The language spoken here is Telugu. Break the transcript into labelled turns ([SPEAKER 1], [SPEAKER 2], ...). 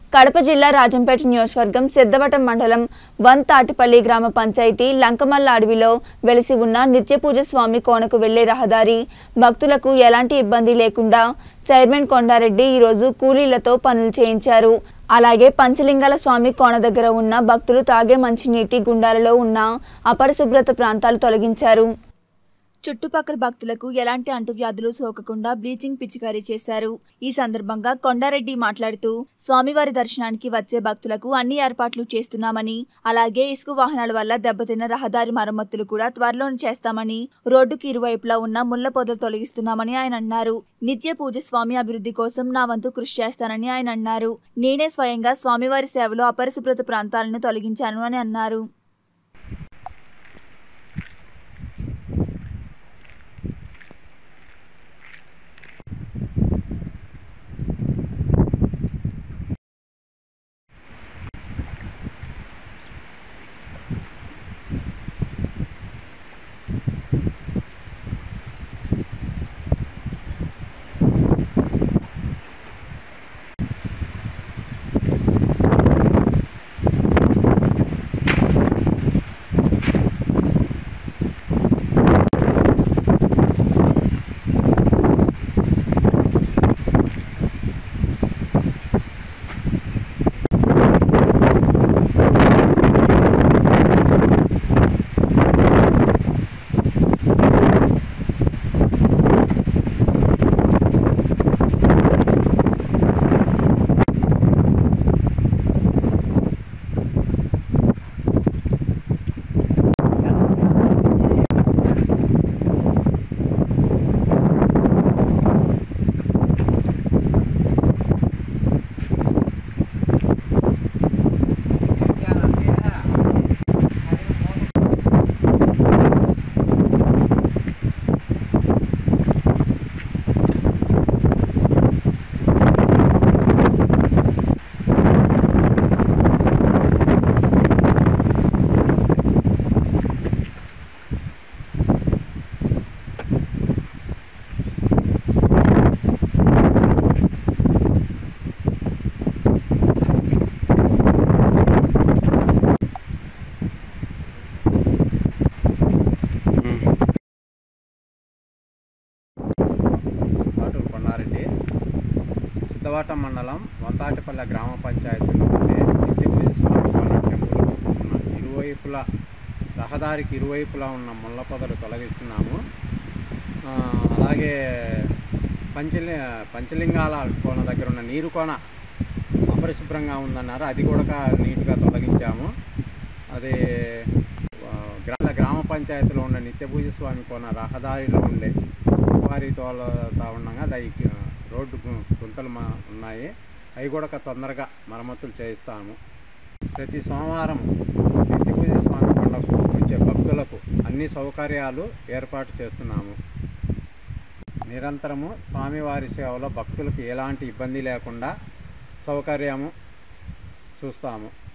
[SPEAKER 1] కడప జిల్లా రాజంపేట నియోజకవర్గం సిద్ధవటం మండలం వన్ తాటిపల్లి గ్రామ పంచాయతీ లంకమల్ల అడవిలో వెలిసి ఉన్న నిత్యపూజ స్వామి కోనకు వెళ్లే రహదారి భక్తులకు ఎలాంటి ఇబ్బంది లేకుండా చైర్మన్ కొండారెడ్డి ఈరోజు కూలీలతో పనులు చేయించారు అలాగే పంచలింగాల స్వామి కోన దగ్గర ఉన్న భక్తులు తాగే మంచినీటి గుండాలలో ఉన్న అపరిశుభ్రత ప్రాంతాలు తొలగించారు చుట్టుపక్కల భక్తులకు ఎలాంటి అంటువ్యాధులు సోకకుండా బ్లీచింగ్ పిచికారీ చేశారు ఈ సందర్భంగా కొండారెడ్డి మాట్లాడుతూ స్వామివారి దర్శనానికి వచ్చే భక్తులకు అన్ని ఏర్పాట్లు చేస్తున్నామని అలాగే ఇసుక వాహనాల వల్ల దెబ్బతిన్న రహదారి మరమ్మతులు కూడా త్వరలోనే చేస్తామని రోడ్డుకి ఇరువైపులా ఉన్న ముళ్ల పొదలు తొలగిస్తున్నామని ఆయన అన్నారు నిత్య పూజ స్వామి అభివృద్ధి కోసం నా వంతు కృషి చేస్తానని ఆయన అన్నారు నేనే స్వయంగా స్వామివారి సేవలో అపరిశుభ్రత ప్రాంతాలను తొలగించాను అని అన్నారు
[SPEAKER 2] పాటూరు కొండారెడ్డి సిద్ధవాటం మండలం వంతాటిపల్లె గ్రామ పంచాయతీలో ఉండే నిత్యపూజ స్వామి కోన టెంపుల్ ఉన్న ఇరువైపులా రహదారికి ఇరువైపులా ఉన్న ముళ్ళ పొదలు తొలగిస్తున్నాము ఆ, అలాగే పంచలి పంచలింగాల కోన దగ్గర ఉన్న నీరు కోన అపరిశుభ్రంగా ఉందన్నారు అది కూడా నీట్గా తొలగించాము అది ఆ, గ్రామ గ్రామ పంచాయతీలో ఉన్న నిత్యపూజ స్వామి కోన రహదారిలో ఉండే వారి తోలుతా ఉండగా అది ఆ, రోడ్డు గు- గుంతలు మా ఉన్నాయి అవి కూడా తొందరగా మరమ్మతులు చేయిస్తాము ప్రతి సోమవారం నిత్యపూజ స్వామి కొండకు వచ్చే భక్తులకు అన్ని సౌకర్యాలు ఏర్పాటు చేస్తున్నాము నిరంతరము స్వామివారి సేవలో భక్తులకు ఎలాంటి ఇబ్బంది లేకుండా సౌకర్యము చూస్తాము